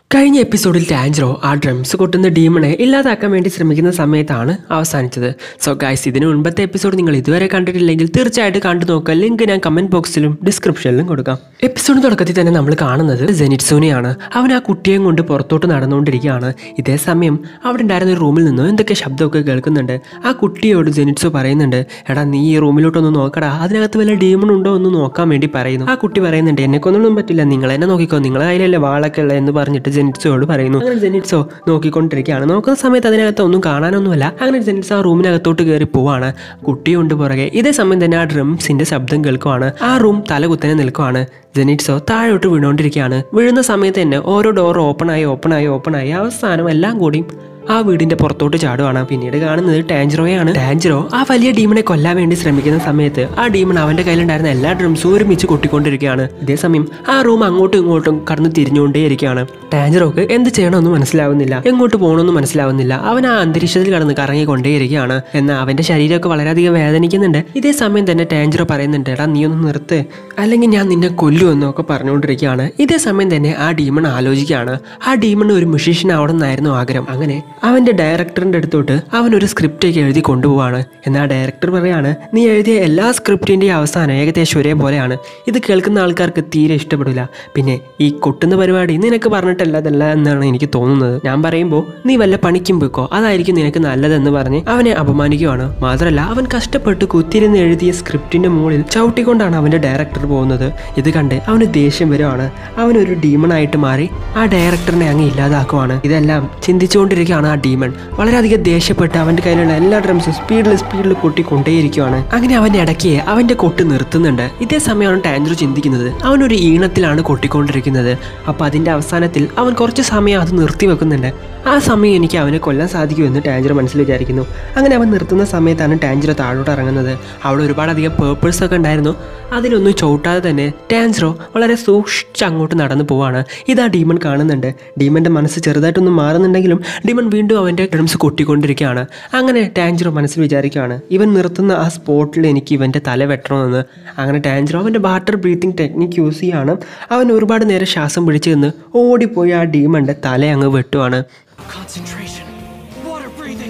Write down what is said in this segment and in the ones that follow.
കഴിഞ്ഞ എപ്പിസോഡിൽ ടാൻജറോ ആ ഡ്രംസ് കൊട്ടുന്ന ഡീമണെ ഇല്ലാതാക്കാൻ വേണ്ടി ശ്രമിക്കുന്ന സമയത്താണ് അവസാനിച്ചത് സോ ഗൈസ് ഇതിന് മുൻപത്തെ എപ്പിസോഡ് നിങ്ങൾ ഇതുവരെ കണ്ടിട്ടില്ലെങ്കിൽ തീർച്ചയായിട്ടും കണ്ടു നോക്കുക ലിങ്ക് ഞാൻ കമന്റ് ബോക്സിലും ഡിസ്ക്രിപ്ഷനിലും കൊടുക്കാം എപ്പിസോഡ് തുടക്കത്തിൽ തന്നെ നമ്മൾ കാണുന്നത് ജെനിറ്റ്സൂനെയാണ് അവൻ ആ കുട്ടിയെയും കൊണ്ട് പുറത്തോട്ട് നടന്നുകൊണ്ടിരിക്കുകയാണ് ഇതേ സമയം അവിടെ ഉണ്ടായിരുന്ന ഒരു റൂമിൽ നിന്നും എന്തൊക്കെ ശബ്ദമൊക്കെ കേൾക്കുന്നുണ്ട് ആ കുട്ടിയോട് ജെനിറ്റ്സോ പറയുന്നുണ്ട് എടാ നീ ഈ റൂമിലോട്ടൊന്ന് നോക്കടാ അതിനകത്ത് വല്ല ഡീമൺ ഉണ്ടോ എന്ന് നോക്കാൻ വേണ്ടി പറയുന്നു ആ കുട്ടി പറയുന്നുണ്ട് എന്നെ കൊണ്ടൊന്നും പറ്റില്ല നിങ്ങൾ എന്നെ നോക്കിക്കോ നിങ്ങളെ കയ്യിലല്ലേ വാളൊക്കെ ഉള്ളത് എന്ന് പറഞ്ഞിട്ട് ജെനിറ്റ്സോട് പറയുന്നു അങ്ങനെ ജെനിറ്റ്സോ നോക്കിക്കൊണ്ടിരിക്കുകയാണ് നോക്കുന്ന സമയത്ത് അതിനകത്ത് ഒന്നും കാണാനൊന്നുമല്ല അങ്ങനെ ജെനിറ്റ്സ് ആ റൂമിനകത്തോട്ട് കയറി പോവാണ് കുട്ടിയുണ്ട് പുറകെ ഇതേ സമയം തന്നെ ആ ഡ്രംസിന്റെ ശബ്ദം കേൾക്കുവാണ് ആ റൂം തലകുത്തനെ നിൽക്കുവാണ് ജെനിറ്റ്സോ താഴോട്ട് വീണുകൊണ്ടിരിക്കുകയാണ് വീഴുന്ന സമയത്ത് തന്നെ ഓരോ ഡോർ ഓപ്പൺ ആയി ഓപ്പൺ ആയി ഓപ്പൺ ആയി അവസാനം എല്ലാം കൂടി ആ വീടിന്റെ പുറത്തോട്ട് ചാടുവാണ് പിന്നീട് കാണുന്നത് ടാൻജറോയാണ് ടാൻജറോ ആ വലിയ ഡീമനെ കൊല്ലാൻ വേണ്ടി ശ്രമിക്കുന്ന സമയത്ത് ആ ഡീമൺ അവന്റെ കയ്യിലുണ്ടായിരുന്ന എല്ലാ ഡ്രംസും ഒരുമിച്ച് കൊട്ടിക്കൊണ്ടിരിക്കുകയാണ് ഇതേസമയം ആ റൂം അങ്ങോട്ടും ഇങ്ങോട്ടും കടന്ന് തിരിഞ്ഞുകൊണ്ടേയിരിക്കുകയാണ് ടാൻജറോക്ക് എന്ത് ചെയ്യണമെന്ന് മനസ്സിലാവുന്നില്ല എങ്ങോട്ട് പോകണമെന്ന് മനസ്സിലാവുന്നില്ല അവൻ ആ അന്തരീക്ഷത്തിൽ കടന്ന് കറങ്ങിക്കൊണ്ടേയിരിക്കുകയാണ് എന്നാൽ അവന്റെ ശരീരമൊക്കെ വളരെയധികം വേദനിക്കുന്നുണ്ട് ഇതേ സമയം തന്നെ ടാൻജറോ പറയുന്നുണ്ട് എടാ നീ ഒന്ന് നിർത്ത് അല്ലെങ്കിൽ ഞാൻ നിന്നെ കൊല്ലുമെന്നൊക്കെ പറഞ്ഞുകൊണ്ടിരിക്കുകയാണ് ഇതേ സമയം തന്നെ ആ ഡീമൺ ആലോചിക്കുകയാണ് ആ ഡീമൺ ഒരു മ്യൂസീഷ്യൻ ആവണമെന്നായിരുന്നു ആഗ്രഹം അങ്ങനെ അവന്റെ ഡയറക്ടറിന്റെ അടുത്തോട്ട് അവൻ ഒരു സ്ക്രിപ്റ്റ് ഒക്കെ എഴുതി കൊണ്ടുപോവാണ് എന്നാൽ ആ ഡയറക്ടർ പറയാണ് നീ എഴുതിയ എല്ലാ സ്ക്രിപ്റ്റിന്റെയും അവസാനം ഏകദേശം ഒരേപോലെയാണ് ഇത് കേൾക്കുന്ന ആൾക്കാർക്ക് തീരെ ഇഷ്ടപ്പെടില്ല പിന്നെ ഈ കൊട്ടുന്ന പരിപാടി നിനക്ക് പറഞ്ഞിട്ടല്ലതല്ല എന്നാണ് എനിക്ക് തോന്നുന്നത് ഞാൻ പറയുമ്പോൾ നീ വല്ല പണിക്കും പോയിക്കോ അതായിരിക്കും നിനക്ക് നല്ലതെന്ന് പറഞ്ഞ് അവനെ അപമാനിക്കുവാണ് മാത്രമല്ല അവൻ കഷ്ടപ്പെട്ട് കുത്തിരുന്ന് എഴുതിയ സ്ക്രിപ്റ്റിന്റെ മുകളിൽ ചവിട്ടിക്കൊണ്ടാണ് അവന്റെ ഡയറക്ടർ പോകുന്നത് ഇത് കണ്ട് അവന് ദേഷ്യം വരുവാണ് അവനൊരു ഡീമണായിട്ട് മാറി ആ ഡയറക്ടറിനെ അങ്ങ് ഇല്ലാതാക്കുവാണ് ഇതെല്ലാം ചിന്തിച്ചുകൊണ്ടിരിക്കുകയാണ് ആ ഡീമൺ വളരെയധികം ദേഷ്യപ്പെട്ട് അവന്റെ കയ്യിലുള്ള എല്ലാ ഡ്രംസും സ്പീഡിൽ സ്പീഡിൽ കൊട്ടിക്കൊണ്ടേയിരിക്കുകയാണ് അങ്ങനെ അവന്റെ ഇടയ്ക്ക് അവന്റെ കൊട്ട് നിർത്തുന്നുണ്ട് ഇതേ സമയമാണ് ടാൻജർ ചിന്തിക്കുന്നത് അവനൊരു ഈണത്തിലാണ് കൊട്ടിക്കൊണ്ടിരിക്കുന്നത് അപ്പൊ അതിന്റെ അവസാനത്തിൽ അവൻ കുറച്ച് സമയം അത് നിർത്തി വെക്കുന്നുണ്ട് ആ സമയം എനിക്ക് അവനെ കൊല്ലാൻ സാധിക്കുമെന്ന് ടാൻജർ മനസ്സിൽ വിചാരിക്കുന്നു അങ്ങനെ അവൻ നിർത്തുന്ന സമയത്താണ് ടാൻജർ താഴോട്ട് ഇറങ്ങുന്നത് അവിടെ ഒരുപാടധികം പേർപ്പിൾസ് ഒക്കെ ഉണ്ടായിരുന്നു അതിലൊന്നും ചവിട്ടാതെ തന്നെ ടാൻജറോ വളരെ സൂക്ഷിച്ച് അങ്ങോട്ട് നടന്നു പോവാണ് ഇതാ ഡീമൺ കാണുന്നുണ്ട് ഡീമന്റെ മനസ്സ് ചെറുതായിട്ടൊന്നും മാറുന്നുണ്ടെങ്കിലും ഡീമൺ വീണ്ടും അവന്റെ ഡ്രംസ് കൊട്ടിക്കൊണ്ടിരിക്കുകയാണ് അങ്ങനെ ടാൻജറോ മനസ്സിൽ വിചാരിക്കുകയാണ് ഇവൻ നിർത്തുന്ന ആ സ്പോട്ടിൽ എനിക്ക് ഇവന്റെ തല വെട്ടണമെന്ന് അങ്ങനെ ടാൻജറോ അവന്റെ വാട്ടർ ബ്രീത്തിങ് ടെക്നിക്ക് യൂസ് ചെയ്യാണ് അവൻ ഒരുപാട് നേരം ശ്വാസം പിടിച്ചു നിന്ന് ഓടിപ്പോയി ആ ഡീമന്റെ തല അങ്ങ് വെട്ടുവാണ് Concentration. Water breathing.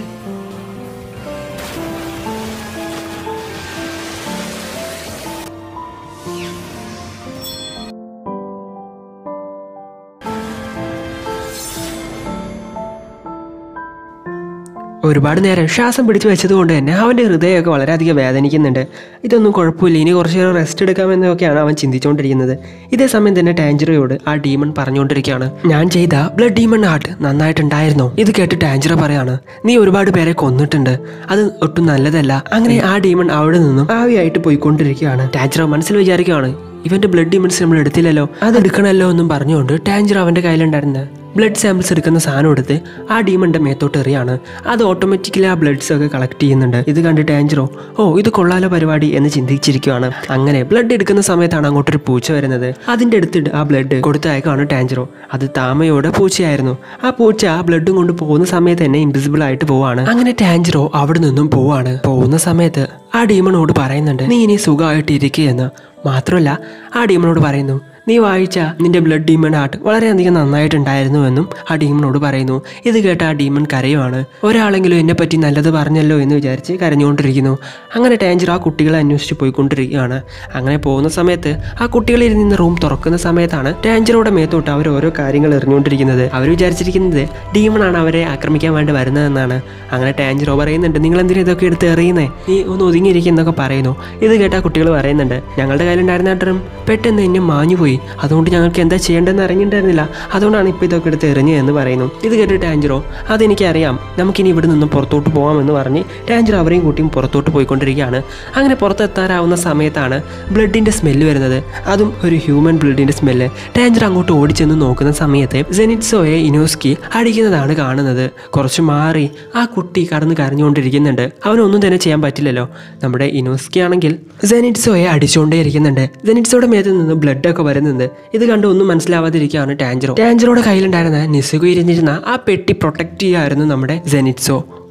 ഒരുപാട് നേരം ശ്വാസം പിടിച്ചു വെച്ചതുകൊണ്ട് തന്നെ അവൻ്റെ ഹൃദയമൊക്കെ വളരെയധികം വേദനിക്കുന്നുണ്ട് ഇതൊന്നും കുഴപ്പമില്ല ഇനി കുറച്ച് നേരം റെസ്റ്റ് എടുക്കാമെന്നൊക്കെയാണ് അവൻ ചിന്തിച്ചുകൊണ്ടിരിക്കുന്നത് ഇതേ സമയം തന്നെ ടാൻജറയോട് ആ ഡീമൺ പറഞ്ഞുകൊണ്ടിരിക്കുകയാണ് ഞാൻ ചെയ്ത ബ്ലഡ് ഡീമൺ ആർട്ട് നന്നായിട്ടുണ്ടായിരുന്നോ ഇത് കേട്ട് ടാൻജറ പറയാണ് നീ ഒരുപാട് പേരെ കൊന്നിട്ടുണ്ട് അത് ഒട്ടും നല്ലതല്ല അങ്ങനെ ആ ഡീമൺ അവിടെ നിന്നും ആവിയായിട്ട് പോയിക്കൊണ്ടിരിക്കുകയാണ് ടാൻജറ മനസ്സിൽ വിചാരിക്കുകയാണ് ഇവന്റെ ബ്ലഡ് ഡിമൻസ് നമ്മൾ എടുത്തില്ലല്ലോ അത് എടുക്കണമല്ലോ എന്നും പറഞ്ഞുകൊണ്ട് ടാൻജർ അവന്റെ കയ്യിലുണ്ടായിരുന്ന ബ്ലഡ് സാമ്പിൾസ് എടുക്കുന്ന സാധനം എടുത്ത് ആ ഡീമന്റെ മേത്തോട്ട് എറിയാണ് അത് ഓട്ടോമാറ്റിക്കലി ആ ബ്ലഡ്സ് ഒക്കെ കളക്ട് ചെയ്യുന്നുണ്ട് ഇത് കണ്ട് ടാൻജറോ ഓ ഇത് കൊള്ളാലോ പരിപാടി എന്ന് ചിന്തിച്ചിരിക്കുകയാണ് അങ്ങനെ ബ്ലഡ് എടുക്കുന്ന സമയത്താണ് അങ്ങോട്ടൊരു പൂച്ച വരുന്നത് അതിന്റെ അടുത്തിട്ട് ആ ബ്ലഡ് കൊടുത്തയക്കാണ് ടാൻജറോ അത് താമയോടെ പൂച്ചയായിരുന്നു ആ പൂച്ച ആ ബ്ലഡും കൊണ്ട് പോകുന്ന സമയത്ത് തന്നെ ഇൻവിസിബിൾ ആയിട്ട് പോവാണ് അങ്ങനെ ടാൻജറോ അവിടെ നിന്നും പോവാണ് പോകുന്ന സമയത്ത് ആ ഡീമണോട് പറയുന്നുണ്ട് നീ ഇനി സുഖമായിട്ട് ഇരിക്കുകയെന്ന് മാത്രമല്ല ആ ഡീമണോട് പറയുന്നു നീ വായിച്ച നിന്റെ ബ്ലഡ് ഡീമൺ ആർട്ട് വളരെയധികം നന്നായിട്ടുണ്ടായിരുന്നുവെന്നും ആ ഡീമണോട് പറയുന്നു ഇത് കേട്ട ആ ഡീമൺ കരയുവാണ് ഒരാളെങ്കിലും എന്നെ പറ്റി നല്ലത് പറഞ്ഞല്ലോ എന്ന് വിചാരിച്ച് കരഞ്ഞുകൊണ്ടിരിക്കുന്നു അങ്ങനെ ടാൻജർ ആ കുട്ടികളെ അന്വേഷിച്ച് പോയിക്കൊണ്ടിരിക്കുകയാണ് അങ്ങനെ പോകുന്ന സമയത്ത് ആ കുട്ടികൾ ഇരുന്ന റൂം തുറക്കുന്ന സമയത്താണ് ടാൻജറോടെ മേത്തോട്ട് അവർ ഓരോ കാര്യങ്ങൾ എറിഞ്ഞുകൊണ്ടിരിക്കുന്നത് അവർ വിചാരിച്ചിരിക്കുന്നത് ഡീമണാണ് അവരെ ആക്രമിക്കാൻ വേണ്ടി വരുന്നതെന്നാണ് അങ്ങനെ ടാൻജറോ പറയുന്നുണ്ട് നിങ്ങൾ എന്തിനാ ഇതൊക്കെ എടുത്ത് എറിയുന്നേ നീ ഒന്ന് ഒതുങ്ങിയിരിക്കുന്നൊക്കെ പറയുന്നു ഇത് കേട്ട ആ കുട്ടികൾ പറയുന്നുണ്ട് ഞങ്ങളുടെ കയ്യിലുണ്ടായിരുന്ന ആ ഡ്രം പെട്ടെന്ന് എന്നെ മാഞ്ഞുപോയി അതുകൊണ്ട് ഞങ്ങൾക്ക് എന്താ ചെയ്യേണ്ടതെന്ന് അറിഞ്ഞിട്ടുണ്ടായിരുന്നില്ല അതുകൊണ്ടാണ് ഇപ്പോൾ ഇതൊക്കെ എടുത്ത് എറിഞ്ഞു എന്ന് പറയുന്നു ഇത് കേട്ട് ടാൻജറോ അതെനിക്കറിയാം നമുക്കിനി ഇവിടെ നിന്ന് പുറത്തോട്ട് പോകാമെന്ന് പറഞ്ഞ് ടാൻജറോ അവരെയും കൂട്ടിയും പുറത്തോട്ട് പോയിക്കൊണ്ടിരിക്കുകയാണ് അങ്ങനെ പുറത്തെത്താറാവുന്ന സമയത്താണ് ബ്ലഡിൻ്റെ സ്മെല്ല് വരുന്നത് അതും ഒരു ഹ്യൂമൻ ബ്ലഡിൻ്റെ സ്മെല്ല് ടാൻജർ അങ്ങോട്ട് ഓടിച്ചെന്ന് നോക്കുന്ന സമയത്ത് ജെനിറ്റ്സോയെ ഇനോസ്കി അടിക്കുന്നതാണ് കാണുന്നത് കുറച്ച് മാറി ആ കുട്ടി കടന്ന് കരഞ്ഞുകൊണ്ടിരിക്കുന്നുണ്ട് അവനൊന്നും തന്നെ ചെയ്യാൻ പറ്റില്ലല്ലോ നമ്മുടെ ഇനോസ്കി ആണെങ്കിൽ ജെനിറ്റ്സോയെ അടിച്ചുകൊണ്ടേ ഇരിക്കുന്നുണ്ട് ജെനിറ്റ്സോയുടെ മേത്ത് നിന്ന് ബ്ലഡ് ഒക്കെ വരുന്നുണ്ട് ഇത് കണ്ട് ഒന്നും മനസ്സിലാവാതിരിക്കുകയാണ് ടാൻജറോ ടാൻജറോയുടെ കയ്യിലുണ്ടായിരുന്ന നിസുകു ഇരിഞ്ഞിരുന്ന ആ പെട്ടി പ്രൊട്ടക്ട് ചെയ്യായിരുന്നു നമ്മുടെ ജെനിറ്റ്സോ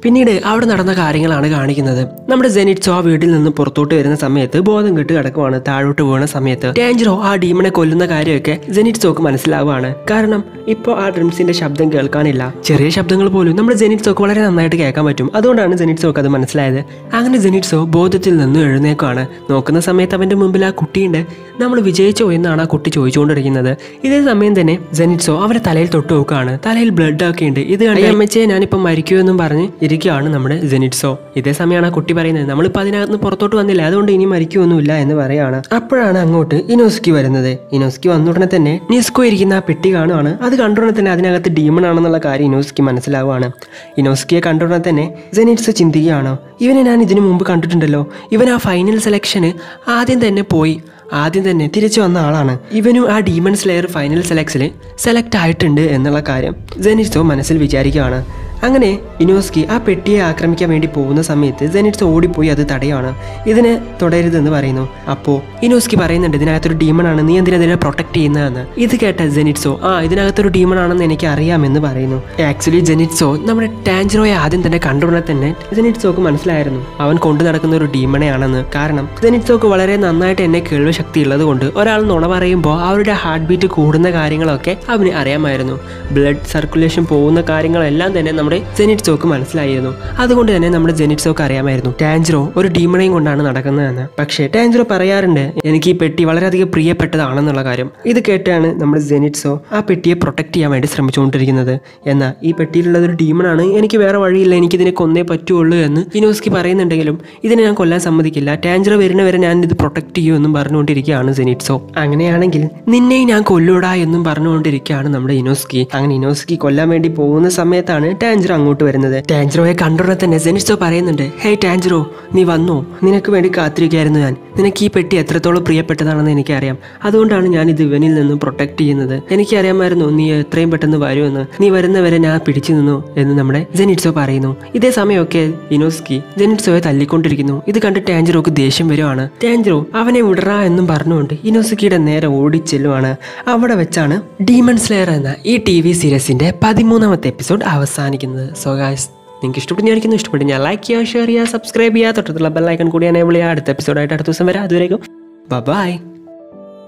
പിന്നീട് അവിടെ നടന്ന കാര്യങ്ങളാണ് കാണിക്കുന്നത് നമ്മുടെ ജെനിറ്റ്സോ ആ വീട്ടിൽ നിന്ന് പുറത്തോട്ട് വരുന്ന സമയത്ത് ബോധം കെട്ട് കിടക്കുവാണ് താഴോട്ട് വീണ സമയത്ത് ഡേഞ്ചറോ ആ ഡീമനെ കൊല്ലുന്ന കാര്യമൊക്കെ ജെനിറ്റ്സോക്ക് മനസ്സിലാവുകയാണ് കാരണം ഇപ്പോൾ ആ ഡ്രിംസിന്റെ ശബ്ദം കേൾക്കാനില്ല ചെറിയ ശബ്ദങ്ങൾ പോലും നമ്മുടെ ജെനിറ്റ്സോക്ക് വളരെ നന്നായിട്ട് കേൾക്കാൻ പറ്റും അതുകൊണ്ടാണ് ജെനിറ്റ്സോക്ക് അത് മനസ്സിലായത് അങ്ങനെ ജെനിറ്റ്സോ ബോധത്തിൽ നിന്നും എഴുന്നേക്കാണ് നോക്കുന്ന സമയത്ത് അവന്റെ മുമ്പിൽ ആ കുട്ടിയുണ്ട് നമ്മൾ വിജയിച്ചോ എന്നാണ് ആ കുട്ടി ചോദിച്ചുകൊണ്ടിരിക്കുന്നത് ഇതേ സമയം തന്നെ ജെനിറ്റ്സോ അവന്റെ തലയിൽ തൊട്ട് നോക്കുകയാണ് തലയിൽ ബ്ലഡ് ഒക്കെ ഉണ്ട് ഇത് കണ്ട് അമ്മച്ചേ ഞാനിപ്പോൾ മരിക്കുമെന്നും പറഞ്ഞ് ഇരിക്കുകയാണ് നമ്മുടെ ജെനിറ്റ്സോ ഇതേ സമയമാണ് ആ കുട്ടി പറയുന്നത് നമ്മളിപ്പോൾ അതിനകത്ത് നിന്ന് പുറത്തോട്ട് വന്നില്ല അതുകൊണ്ട് ഇനി മരിക്കുമൊന്നുമില്ല എന്ന് പറയാണ് അപ്പോഴാണ് അങ്ങോട്ട് ഇനോസ്കി വരുന്നത് ഇനോസ്കി വന്ന ഉടനെ തന്നെ നിസ്കോ ഇരിക്കുന്ന ആ പെട്ടി കാണുവാണ് അത് കണ്ടുടനെ തന്നെ അതിനകത്ത് ഡീമൺ ആണെന്നുള്ള കാര്യം ഇനോസ്കി മനസ്സിലാവുകയാണ് ഇനോസ്കിയെ കണ്ടുടനെ തന്നെ ജെനിറ്റ്സ് ചിന്തിക്കുകയാണോ ഇവനെ ഞാൻ ഇതിനു മുമ്പ് കണ്ടിട്ടുണ്ടല്ലോ ഇവൻ ആ ഫൈനൽ സെലക്ഷന് ആദ്യം തന്നെ പോയി ആദ്യം തന്നെ തിരിച്ചു വന്ന ആളാണ് ഇവനും ആ ഡീമൺ സ്ലെയർ ഫൈനൽ സെലക്ഷനിൽ സെലക്ട് ആയിട്ടുണ്ട് എന്നുള്ള കാര്യം ജെനിറ്റ്സോ മനസ്സിൽ വിചാരിക്കുകയാണ് അങ്ങനെ ഇനോസ്കി ആ പെട്ടിയെ ആക്രമിക്കാൻ വേണ്ടി പോകുന്ന സമയത്ത് ജെനിറ്റ്സ് ഓടിപ്പോയി അത് തടയാണ് ഇതിനെ തുടരുതെന്ന് പറയുന്നു അപ്പോൾ ഇനോസ്കി പറയുന്നുണ്ട് ഇതിനകത്തൊരു ഡീമൺ ആണ് നീ എന്തിനാ ഇതിനെ പ്രൊട്ടക്ട് ചെയ്യുന്നതെന്ന് ഇത് കേട്ട ജെനിറ്റ്സോ ആ ഇതിനകത്തൊരു ഡീമൺ ആണെന്ന് എനിക്ക് അറിയാമെന്ന് പറയുന്നു ആക്ച്വലി ജെനിറ്റ്സോ നമ്മുടെ ടാൻജറോയെ ആദ്യം തന്നെ കണ്ടുടനെ തന്നെ ജെനിറ്റ്സോക്ക് മനസ്സിലായിരുന്നു അവൻ കൊണ്ടു നടക്കുന്ന ഒരു ഡീമണെയാണെന്ന് കാരണം ജെനിറ്റ്സോക്ക് വളരെ നന്നായിട്ട് എന്നെ കേൾവി ശക്തി ഉള്ളത് കൊണ്ട് ഒരാൾ നുണ പറയുമ്പോൾ അവരുടെ ഹാർട്ട് ബീറ്റ് കൂടുന്ന കാര്യങ്ങളൊക്കെ അവന് അറിയാമായിരുന്നു ബ്ലഡ് സർക്കുലേഷൻ പോകുന്ന കാര്യങ്ങളെല്ലാം തന്നെ നമ്മുടെ ജെനിറ്റ്സോക്ക് മനസ്സിലായിരുന്നു അതുകൊണ്ട് തന്നെ നമ്മുടെ ജെനിറ്റ്സോക്ക് അറിയാമായിരുന്നു ടാൻജറോ ഒരു ഡീമണയും കൊണ്ടാണ് നടക്കുന്നതെന്ന് പക്ഷേ ടാൻജറോ പറയാറുണ്ട് എനിക്ക് ഈ പെട്ടി വളരെയധികം പ്രിയപ്പെട്ടതാണെന്നുള്ള കാര്യം ഇത് കേട്ടാണ് നമ്മുടെ ജെനിറ്റ്സോ ആ പെട്ടിയെ പ്രൊട്ടക്ട് ചെയ്യാൻ വേണ്ടി ശ്രമിച്ചുകൊണ്ടിരിക്കുന്നത് എന്നാൽ ഈ പെട്ടിയിലുള്ളത് ഒരു ഡീമണാണ് എനിക്ക് വേറെ വഴിയില്ല എനിക്കിതിനെ കൊന്നേ പറ്റുള്ളൂ എന്ന് ഇനോസ്കി പറയുന്നുണ്ടെങ്കിലും ഇതിനെ ഞാൻ കൊല്ലാൻ സമ്മതിക്കില്ല ടാൻജറോ വരുന്നവരെ ഞാൻ ഇത് പ്രൊട്ടക്ട് ചെയ്യുമെന്നും പറഞ്ഞുകൊണ്ടിരിക്കുകയാണ് ജെനിറ്റ്സോ അങ്ങനെയാണെങ്കിൽ നിന്നെ ഞാൻ കൊല്ലൂടാ എന്നും പറഞ്ഞുകൊണ്ടിരിക്കുകയാണ് നമ്മുടെ ഇനോസ്കി അങ്ങനെ ഇനോസ്കി കൊല്ലാൻ വേണ്ടി പോകുന്ന സമയത്താണ് ടാൻജറോ അങ്ങോട്ട് വരുന്നത് ടാൻജറോയെ കണ്ടുടനെ തന്നെ ജെനിറ്റ്സോ പറയുന്നുണ്ട് ഹേയ് ടാൻജറോ നീ വന്നോ നിനക്ക് വേണ്ടി കാത്തിരിക്കുകയായിരുന്നു ഞാൻ നിനക്ക് ഈ പെട്ടി എത്രത്തോളം പ്രിയപ്പെട്ടതാണെന്ന് എനിക്കറിയാം അതുകൊണ്ടാണ് ഞാൻ ഇത് ഇവനിൽ നിന്ന് പ്രൊട്ടക്ട് ചെയ്യുന്നത് എനിക്കറിയാമായിരുന്നു നീ എത്രയും പെട്ടെന്ന് വരുമെന്ന് നീ വരുന്നവരെ ഞാൻ പിടിച്ചു നിന്നു എന്ന് നമ്മുടെ ജെനിറ്റ്സോ പറയുന്നു ഇതേ സമയമൊക്കെ ഇനോസ്കി ജെനിറ്റ്സോയെ തല്ലിക്കൊണ്ടിരിക്കുന്നു ഇത് കണ്ട് ടാൻജറോക്ക് ദേഷ്യം വരുവാണ് ടാൻജറോ അവനെ വിടറാ എന്നും പറഞ്ഞുകൊണ്ട് ഇനോസ്കിയുടെ നേരെ ഓടിച്ചെല്ലുവാണ് അവിടെ വെച്ചാണ് ഡീമൺ സ്ലെയർ എന്ന ഈ ടി വി സീരീസിന്റെ പതിമൂന്നാമത്തെ എപ്പിസോഡ് അവസാനിക്കുന്നത് സോ ഗായ്സ് നിങ്ങൾക്ക് ഇഷ്ടപ്പെട്ടു ഞാൻ ഇഷ്ടപ്പെട്ടു ഞാൻ ലൈക്ക് ചെയ്യുക ഷെയർ ചെയ്യുക സബ്സ്ക്രൈബ് ചെയ്യുക തൊട്ടത്തുള്ള ബെല്ലൈക്കൺ കൂടി എനേബിൾ ചെയ്യുക അടുത്ത എപ്പിസോഡായിട്ട് അടുത്ത ദിവസം വരാം അതുവരേക്കും ബൈ